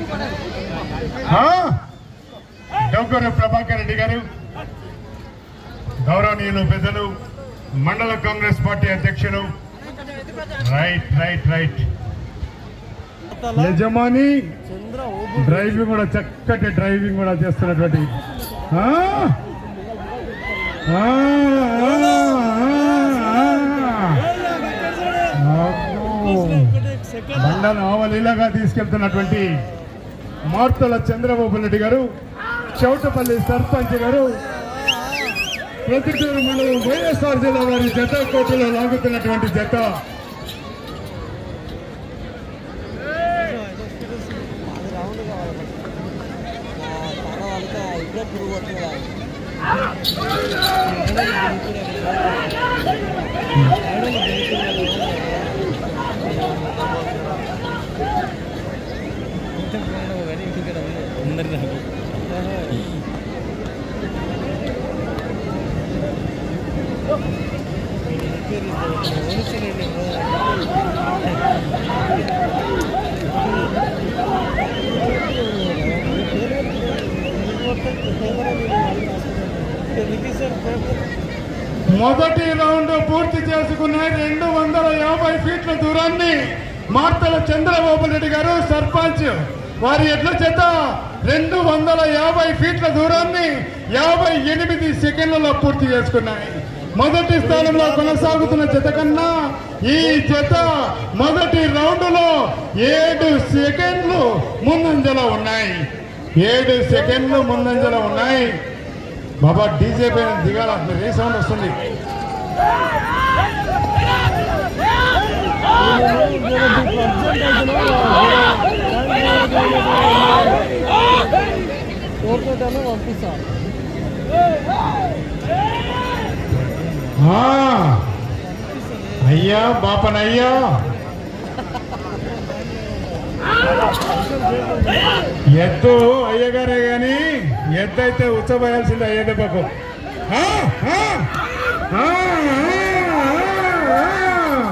ఆ? డొంకూరు ప్రభాకర్ రెడ్డి గారు గౌరవనీయులు పెద్దలు మండల కాంగ్రెస్ పార్టీ అధ్యక్షులు రైట్ రైట్ రైట్ యజమాని డ్రైవింగ్ కూడా చక్కటి డ్రైవింగ్ కూడా చేస్తున్నటువంటి ఆ? ఆ, ఆ, ఆ, ఆ. అబ్బో. మండలం ఆవలీలాగా తీసుకెళ్తున్నటువంటి మార్తల చంద్రబాబు నాయుడు గారు చౌటపల్లి సర్పంచ్ గారు ప్రతిటూరు మండలం వైఎస్ఆర్ జిల్లా వారి జత కోటలో లాగుతున్నటువంటి జత ఇప్పుడే పురుగు వస్తుందా మొదటి రౌండ్ పూర్తి చేసుకున్న రెండు వందల యాభై ఫీట్ల దూరాన్ని మార్తల చంద్రబాబు నాయుడు గారు సర్పంచ్ వారి ఎడ్ల చేత రెండు వందల యాభై ఫీట్ల దూరాన్ని యాభై ఎనిమిది సెకండ్లలో పూర్తి చేసుకున్నాయి మొదటి స్థానంలో కొనసాగుతున్న జత కన్నా ఈ జత మొదటి రౌండ్ లో ఏడు సెకండ్లు ముందంజలో ఉన్నాయి ఏడు సెకండ్లు ముందంజలో ఉన్నాయి బాబా డీజే పైన దిగాల మీరు ఏ సౌండ్ వస్తుంది కోరుకుంటాను పంపిస్తా ఆ, అయ్యా బాపనయ్యా ఎద్దు అయ్యగారే గాని ఎద్దు అయితే ఉచ్చబోయాల్సింది అయ్యే దెబ్బకు ఆ, ఆ, ఆ, ఆ, ఆ.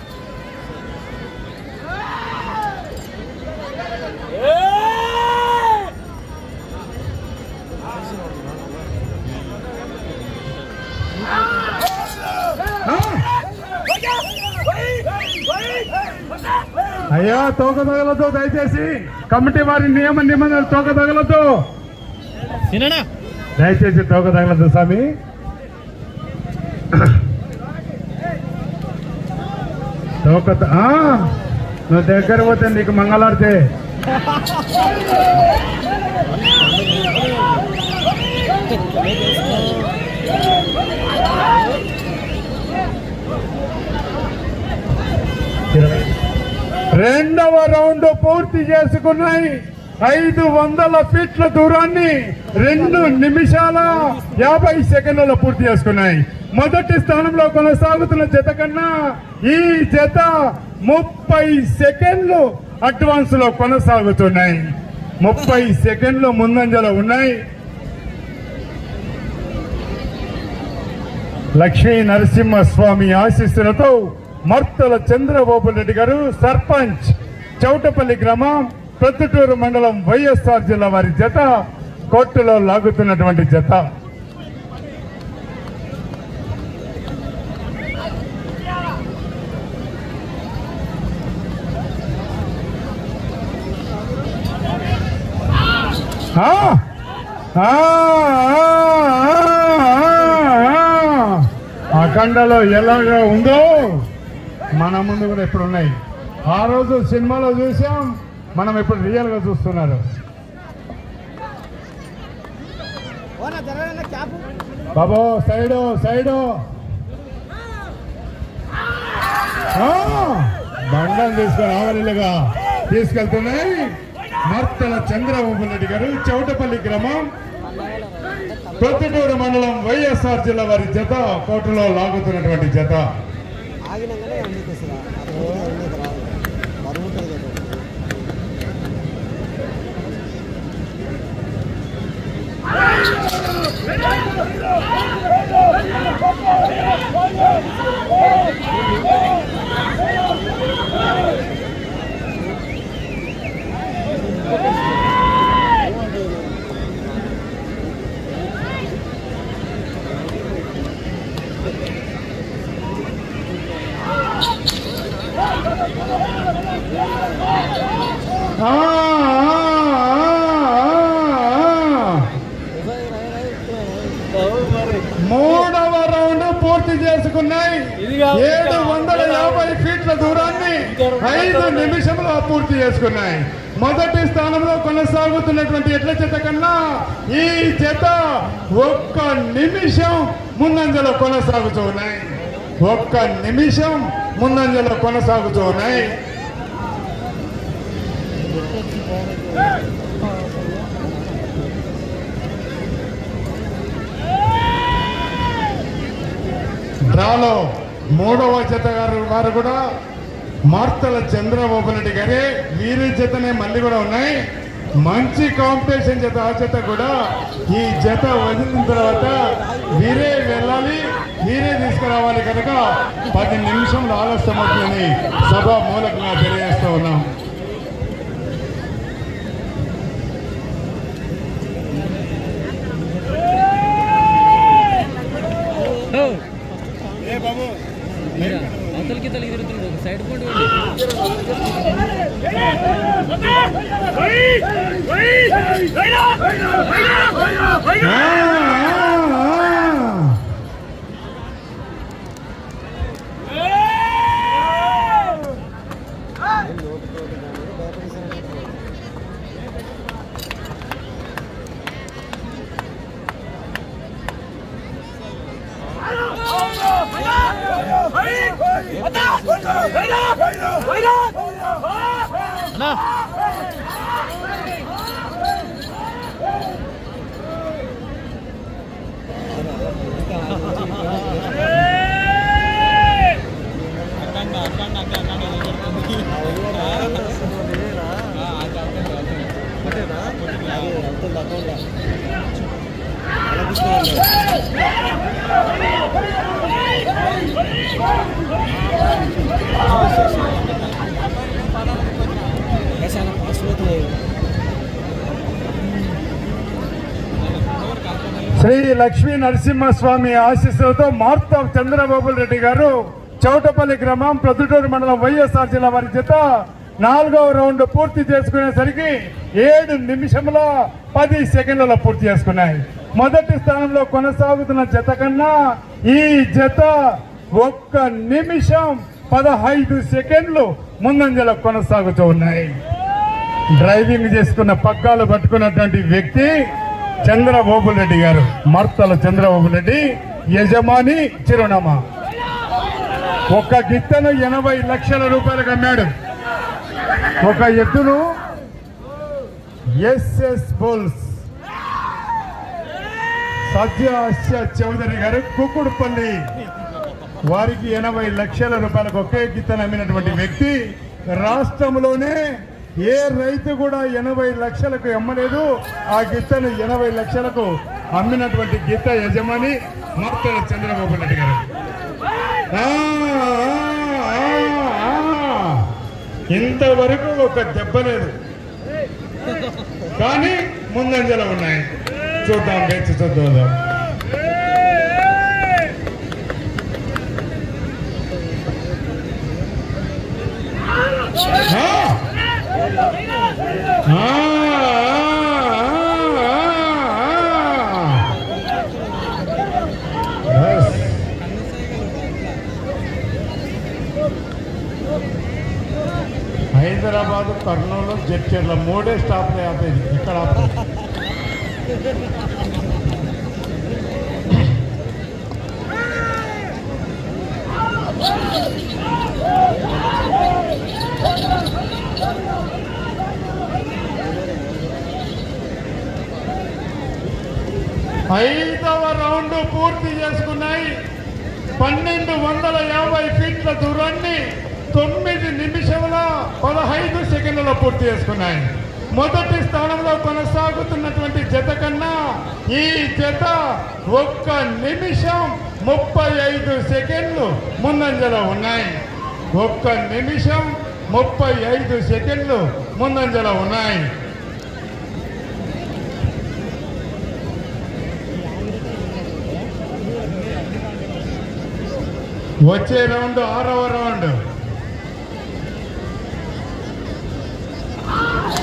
అయ్యా తోక తగలతో దయచేసి కమిటీ వారి నియమ నిబంధనలు తోక తగలతో తినడా దయచేసి తోక తగలదు స్వామి తోక త- ఆ, నువ్వు దగ్గర పోతే నీకు మంగళారితే రెండవ రౌండ్ పూర్తి చేసుకున్నాయి ఐదు వందల ఫీట్ల దూరాన్ని రెండు నిమిషాల యాభై సెకండ్లలో పూర్తి చేసుకున్నాయి మొదటి స్థానంలో కొనసాగుతున్న జత కన్నా ఈ జత ముప్పై సెకండ్లు అడ్వాన్స్ లో కొనసాగుతున్నాయి ముప్పై సెకండ్లు ముందంజలో ఉన్నాయి లక్ష్మీ నరసింహస్వామి ఆశీస్సులతో మర్తల చంద్రబాబు రెడ్డి గారు సర్పంచ్ చౌటపల్లి గ్రామం ప్రొద్దుటూరు మండలం వైఎస్ఆర్ జిల్లా వారి జత కోర్టులో లాగుతున్నటువంటి జత ఆ! ఆ! ఆ! ఆ! అఖండలో ఎలాగా ఉందో మన ముందు కూడా ఇప్పుడు ఉన్నాయి ఆ రోజు సినిమాలో చూసాం మనం ఇప్పుడు రియల్ గా చూస్తున్నారు ఓనా జరగన క్యాప్ బాబో సైడు సైడు ఆ! బండం తీసుకొని ఆవలిగా తీసుకెళ్తున్నాయి మర్తల చంద్రబాబు నాయుడు గారు చౌటపల్లి గ్రామం ప్రొద్దుటూరు మండలం వైఎస్ఆర్ జిల్లా వారి జత కోర్టులో లాగుతున్నటువంటి జత ఆగినాకనే అన్నికి వస్తుందా అన్నికి రాదు బరువు ఉంటుంది కదా ఆ ఆ, ఆ, ఆ. మూడవ రౌండ్ పూర్తి చేసుకున్నాయి ఏడు వందల యాభై ఫీట్ల దూరాన్ని ఐదు నిమిషంలో పూర్తి చేసుకున్నాయి మొదటి స్థానంలో కొనసాగుతున్నటువంటి ఎడ్ల జత కన్నా ఈ జత ఒక్క నిమిషం ముందంజలో కొనసాగుతూ ఉన్నాయి ఒక్క నిమిషం ముందంజలో కొనసాగుతూ ఉన్నాయి డ్రాలో మూడవ జత గారు వారు కూడా మార్తల చంద్రబాబు నాయుడు గారే వీరి జతనే మళ్ళీ కూడా ఉన్నాయి మంచి కాంపిటీషన్ జత ఆ జత కూడా ఈ జత వదిలిన తర్వాత వీరే వెళ్ళాలి వీరే తీసుకురావాలి కనుక పది నిమిషంలో ఆలస్యం అవుతుందని సభ మూలకంగా తెలియజేస్తూ ఉన్నాం అవతలకి తలకి తిరుగుతున్నాడు ఒక సైడ్ పోటీ ఆ, ఆ, ఆ. అన్నా చాలా ఫాస్ట్ పోతున్నాయి శ్రీ లక్ష్మీ నరసింహస్వామి ఆశీస్సులతో మార్త చంద్రబాబు రెడ్డి గారు చౌటపల్లి గ్రామం ప్రొద్దుటూరు మండలం వైఎస్ఆర్ జిల్లా వారి చేత నాలుగవ రౌండ్ పూర్తి చేసుకునేసరికి ఏడు నిమిషముల పది సెకండ్లలో పూర్తి చేసుకున్నాయి మొదటి స్థానంలో కొనసాగుతున్న జత కన్నా ఈ జత ఒక్క నిమిషం పదహైదు సెకండ్లు ముందంజలో కొనసాగుతూ ఉన్నాయి డ్రైవింగ్ చేసుకున్న పగ్గాలు పట్టుకున్నటువంటి వ్యక్తి చంద్రబాబు రెడ్డి గారు మర్తల చంద్రబాబు రెడ్డి యజమాని చిరునామా ఒక గిత్తను ఎనభై లక్షల రూపాయలకు అమ్మాడు ఒక ఎద్దును ఎస్ఎస్ బుల్స్ సత్యాస్య చౌదరి గారు కుక్కుడుపల్లి వారికి ఎనభై లక్షల రూపాయలకు ఒకే గిత్తను అమ్మినటువంటి వ్యక్తి రాష్ట్రంలోనే ఏ రైతు కూడా ఎనభై లక్షలకు అమ్మలేదు ఆ గిత్తను ఎనభై లక్షలకు అమ్మినటువంటి గిత్త యజమాని మార్తల చంద్రబాబు నాయుడు గారు ఆ, ఆ, ఆ, ఆ. ఇంతవరకు ఒక దెబ్బ లేదు కానీ ముందంజలో ఉన్నాయి చూద్దాం వేచి చూద్దాం ఆ! ఆ, బస్. హైదరాబాద్ కర్నూలు జడ్చర్ల మూడే స్టాప్లు ఆపేది ఇక్కడ ఆపేది ఐదవ రౌండ్ పూర్తి చేసుకున్నాయి పన్నెండు వందల యాభై ఫీట్ల దూరాన్ని తొమ్మిది నిమిషముల పదహైదు సెకండ్లలో పూర్తి చేసుకున్నాయి మొదటి స్థానంలో కొనసాగుతున్నటువంటి జత కన్నా ఈ జత ఒక్క నిమిషం ముప్పై ఐదు సెకండ్లు ముందంజలో ఉన్నాయి ఒక్క నిమిషం ముప్పై ఐదు సెకండ్లు ముందంజలో ఉన్నాయి వచ్చే రౌండ్ ఆరవ రౌండ్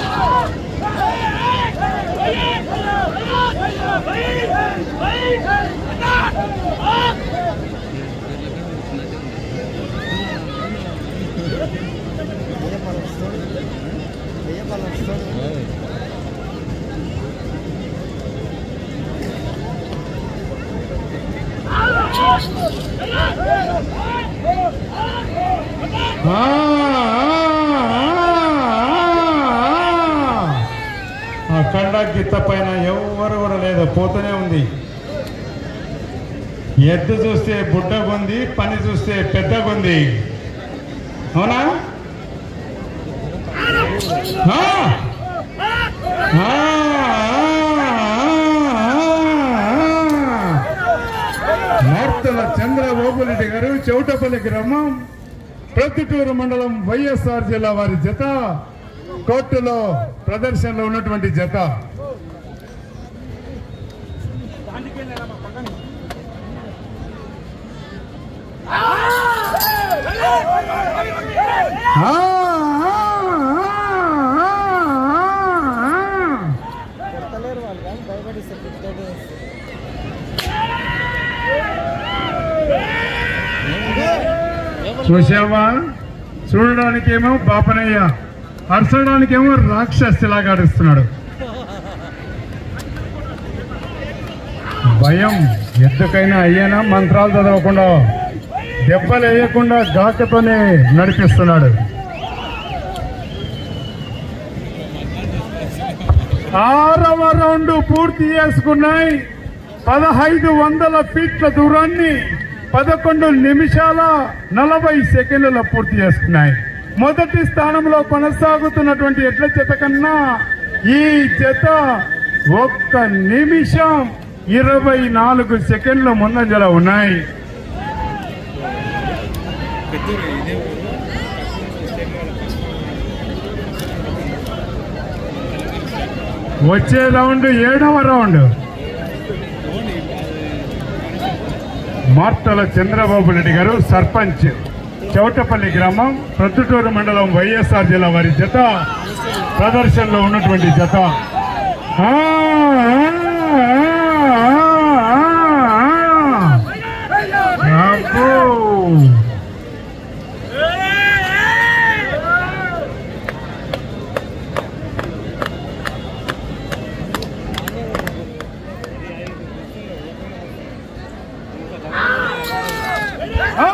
వెయ్యి పళ్ళు వస్తాడు వెయ్యి పళ్ళు వస్తాడు ఆ, ఆ కండ గిత్త పైన ఎవరు కూడా లేదు పోతూనే ఉంది ఎద్దు చూస్తే బుడ్డగుంది పని చూస్తే పెద్దగుంది అవునా ఆ! ఆ, మార్తల చంద్రబాబురెడ్డి గారు చౌటపల్లి గ్రామం ప్రొద్దుటూరు మండలం వైఎస్ఆర్ జిల్లా వారి జత కోర్టులో ప్రదర్శనలో ఉన్నటువంటి జత ఆ, ఆ, ఆ, ఆ, ఆ. కొడతలేరు వాళ్ళు కానీ భయపడిస్తారు కొట్టేది చూసావా చూడడానికేమో బాపనయ్య అరచడానికేమో రాక్షసిలాగా అడుస్తున్నాడు భయం ఎందుకైనా అయ్యేనా మంత్రాలు చదవకుండా దెబ్బలు వేయకుండా గాకతోనే నడిపిస్తున్నాడు ఆరవ రౌండ్ పూర్తి చేసుకున్నాయి పదహైదు వందల ఫీట్ల దూరాన్ని పదకొండు నిమిషాల నలభై సెకండ్లలో పూర్తి చేసుకున్నాయి మొదటి స్థానంలో కొనసాగుతున్నటువంటి ఎడ్ల జత కన్నా ఈ జత ఒక్క నిమిషం ఇరవై నాలుగు సెకండ్ల ముందంజలో ఉన్నాయి వచ్చే రౌండ్ ఏడవ రౌండ్ మార్తల చంద్రబాబు రెడ్డి గారు సర్పంచ్ చౌటపల్లి గ్రామం ప్రొద్దుటూరు మండలం వైఎస్ఆర్ జిల్లా వారి జత ప్రదర్శనలో ఉన్నటువంటి జత ఆ, ఆ, ఆ, ఆ, ఆ. అబ్బో. ఆ!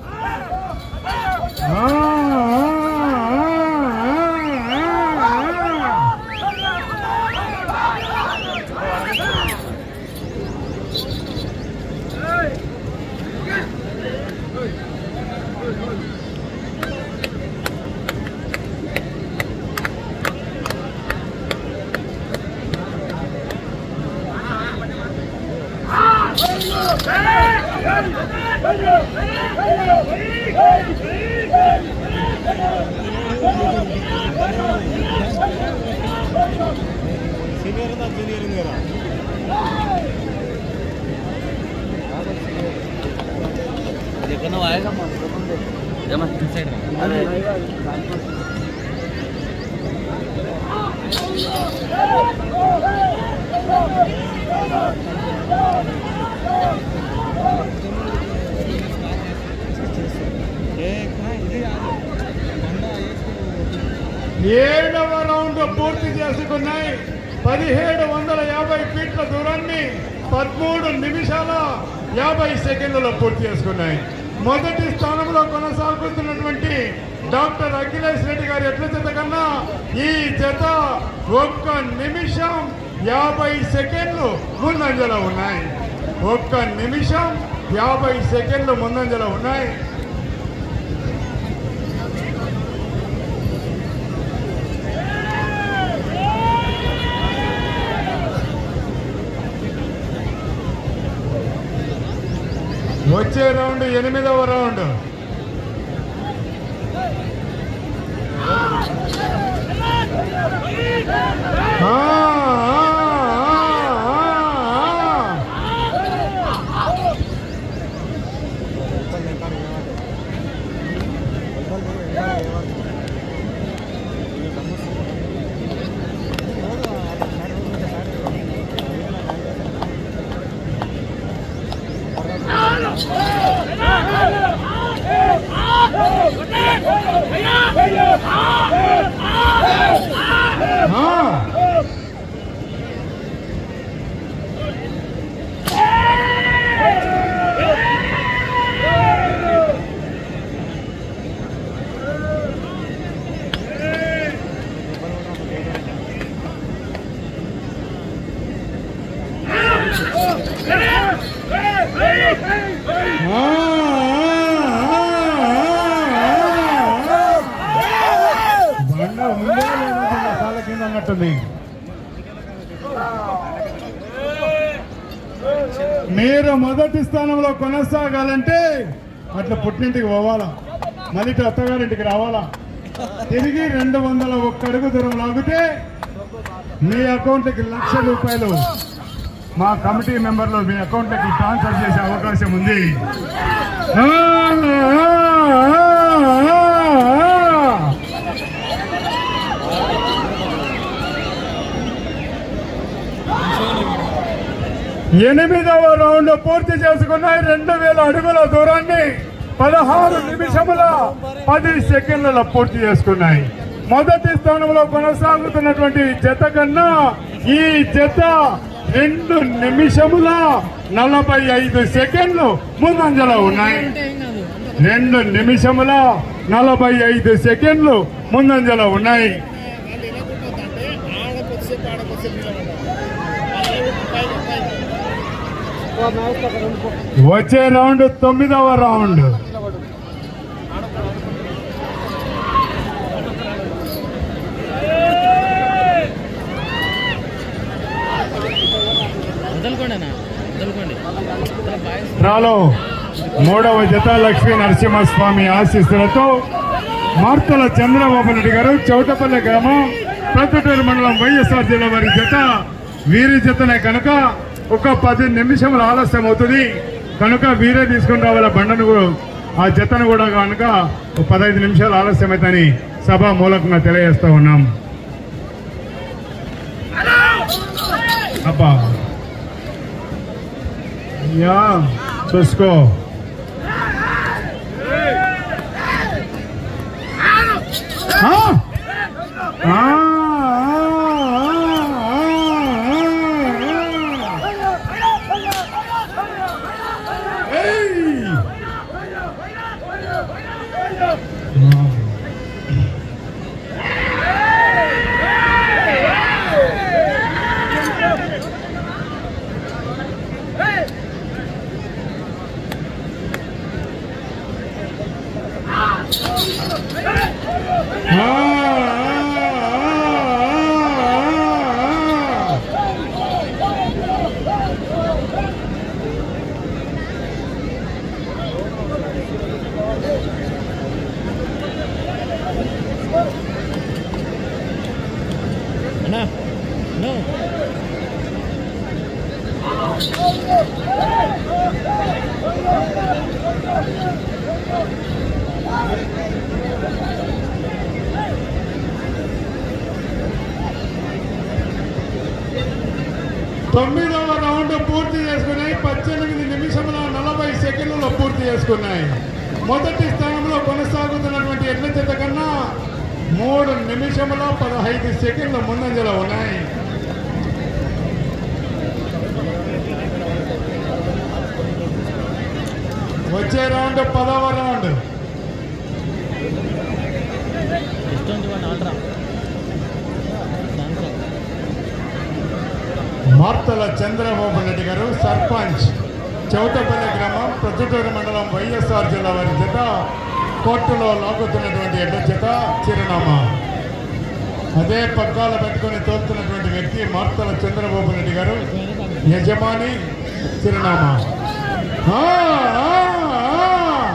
ఆ, ఆ, ఆ, ఆ, ఆ. సీనియర్ ఉందా జూనియర్ ఉంది కదా देखो आएगा जमा साइड ఏడవ రౌండ్ పూర్తి చేసుకున్నాయి పదిహేడు వందల యాభై ఫీట్ల దూరాన్ని పదమూడు నిమిషాల యాభై సెకండ్లలో పూర్తి చేసుకున్నాయి మొదటి స్థానంలో కొనసాగుతున్నటువంటి డాక్టర్ అఖిలేష్ రెడ్డి గారి ఎట్ల జత కన్నా ఈ జత ఒక్క నిమిషం యాభై సెకండ్లు ముందంజలో ఉన్నాయి ఒక్క నిమిషం యాభై సెకండ్లు ముందంజలో ఉన్నాయి వచ్చే రౌండ్ ఎనిమిదవ రౌండ్ ఆ, ఆ, ఆ, ఆ, ఆ. ఆ. ఆ, ఆ, ఆ, ఆ. బండ ఉందా లేదా బండ కాళ్ళ కింద అన్నట్టుంది మీరు మొదటి స్థానంలో కొనసాగాలంటే అట్లా పుట్టింటికి పోవాలా మళ్ళీ ఇటు అత్తగారింటికి రావాలా తిరిగి రెండు వందల ఒక్క అడుగు దూరం లాగితే మీ అకౌంట్కి లక్ష రూపాయలు మా కమిటీ మెంబర్లు మీ అకౌంట్కి ట్రాన్స్ఫర్ చేసే అవకాశం ఉంది ఆ, ఆ, ఆ, ఆ. ఎనిమిదవ రౌండ్ పూర్తి చేసుకున్నాయి రెండు వేల అడుగుల దూరాన్ని పదహారు నిమిషముల పది సెకండ్లలో పూర్తి చేసుకున్నాయి మొదటి స్థానంలో కొనసాగుతున్నటువంటి జత కన్నా ఈ జత రెండు నిమిషముల నలభై ఐదు సెకండ్లు ముందంజలో ఉన్నాయి రెండు నిమిషముల నలభై ఐదు సెకండ్లు ముందంజలో ఉన్నాయి ఓ మ్యాచ్ ఒక రెండు పో. వచ్చే రౌండ్ తొమ్మిదవ రౌండ్ వదలుకోండి అన్న వదలుకోండి బాయ్ రాలో మూడవ జత లక్ష్మీ నరసింహస్వామి ఆశీస్సులతో మార్తల చంద్రబాబు నాయుడు గారు చౌటపల్లి గ్రామం ప్రొద్దుటూరు మండలం వైఎస్ఆర్ జిల్లా వారి జత వీరి జతనే కనుక ఒక పది నిమిషముల ఆలస్యం అవుతుంది కనుక వీరే తీసుకుని రావాల బండను కూడా ఆ జతను కూడా కనుక ఒక పదహైదు నిమిషాలు ఆలస్యం అవుతుందని సభ మూలకంగా తెలియజేస్తా ఉన్నాం అబ్బా యా చూసుకో ఆ? ఆ, ఆ, ఆ, ఆ. ఏయ్! ఆ, ఆ, ఆ, ఆ, ఆ. అన్నా నో తొమ్మిదవ రౌండ్ పూర్తి చేసుకున్నాయి పద్దెనిమిది నిమిషముల నలభై సెకండ్లలో పూర్తి చేసుకున్నాయి మొదటి స్థానంలో కొనసాగుతున్నటువంటి ఎడ్ల జత కన్నా మూడు నిమిషముల పదహైదు సెకండ్ల ముందంజలో ఉన్నాయి వచ్చే రౌండ్ పదవ రౌండ్ డిస్టౌంట్ ఇవ్వండి ఆర్డరా దాంట్లో మార్తల చంద్రబాబు నాయుడు గారు సర్పంచ్ చౌటపల్లి గ్రామం ప్రొద్దుటూరు మండలం వైఎస్ఆర్ జిల్లా వారి చేత కోర్టులో లాగుతున్నటువంటి ఎడ్ల చేత చిరునామా అదే పగ్గాల పెట్టుకొని తోలుతున్నటువంటి వ్యక్తి మార్తల చంద్రబాబు నాయుడు గారు యజమాని చిరునామా ఆ, ఆ, ఆ.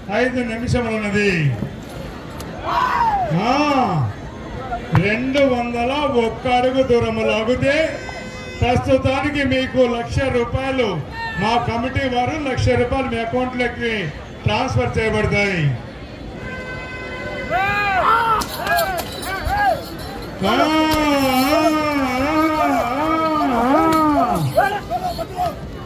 ఐదు నిమిషములు ఉన్నది ఆ, రెండు వందల ఒక్క అడుగు దూరము లాగితే ప్రస్తుతానికి మీకు లక్ష రూపాయలు మా కమిటీ వారు లక్ష రూపాయలు మీ అకౌంట్లోకి ట్రాన్స్ఫర్ చేయబడతాయి ఆ, ఆ, ఆ, ఆ.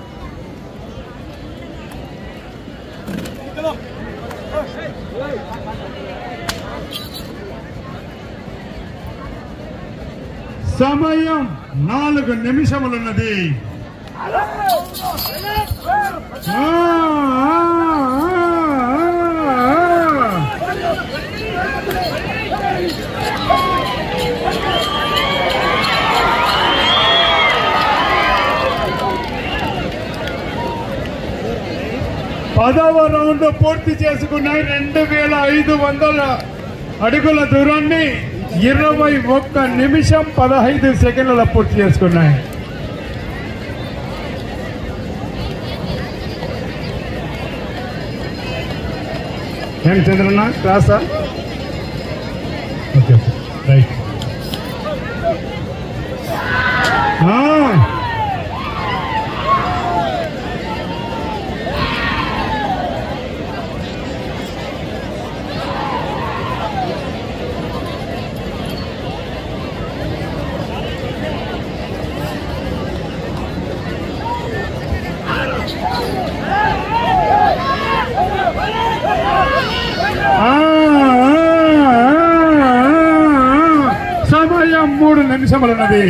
సమయం నాలుగు నిమిషములున్నది ఆ, ఆ, ఆ, ఆ. పదవ రౌండ్ పూర్తి చేసుకున్నాయి రెండు వేల ఐదు వందల అడుగుల దూరాన్ని ఇరవై ఒక్క నిమిషం పదహైదు సెకండ్ల పూర్తి చేసుకున్నాయి ఏం చంద్రన్న క్లాసా ఓకే రైట్ సమయం మూడు నిమిషములున్నది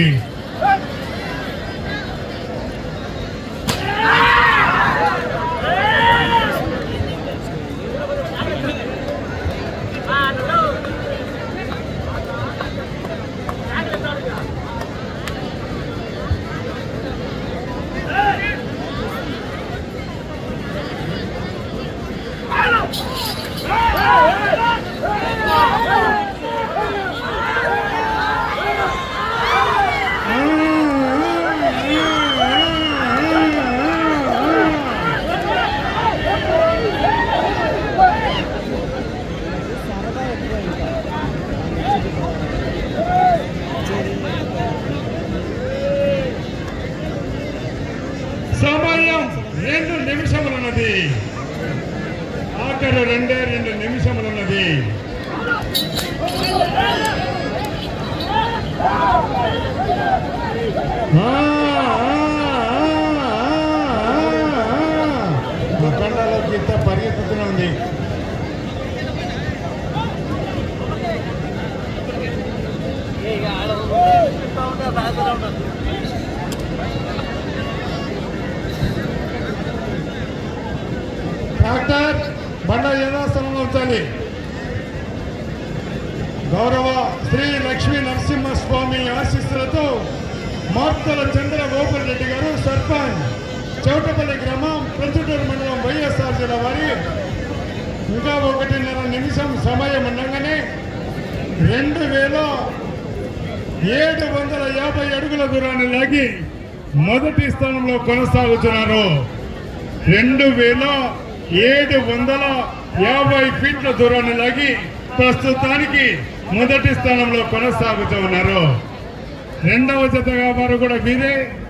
సరదా ఎక్కువ ఇంకా సమయం రెండు నిమిషములున్నది ఆఖరు రెండే రెండు నిమిషములున్నది ఆ, ఆ, ఆ, ఆ, ఆ. అఖండాలోకి ఇంత పరిగెత్తుతూనే ఉంది డాక్టర్ బండ యథాస్థానంలో ఉంచాలి గౌరవ శ్రీ లక్ష్మీ నరసింహస్వామి ఆశీస్సులతో మార్తల చంద్ర గోపాల్ రెడ్డి గారు సర్పంచ్ చౌటపల్లి గ్రామం ప్రచుటూరు మండలం వైఎస్ఆర్ జిల్లా వారి ఇంకా ఒకటిన్నర నిమిషం సమయం ఉండగానే రెండు వేల ఏడు వందల యాభై అడుగుల దూరాన్ని లాగి మొదటి స్థానంలో కొనసాగుతున్నారు రెండు వేల ఏడు వందల యాభై ఫీట్ల దూరాన్ని లాగి ప్రస్తుతానికి మొదటి స్థానంలో కొనసాగుతూ ఉన్నారు రెండవ జతగా వారు కూడా వీరే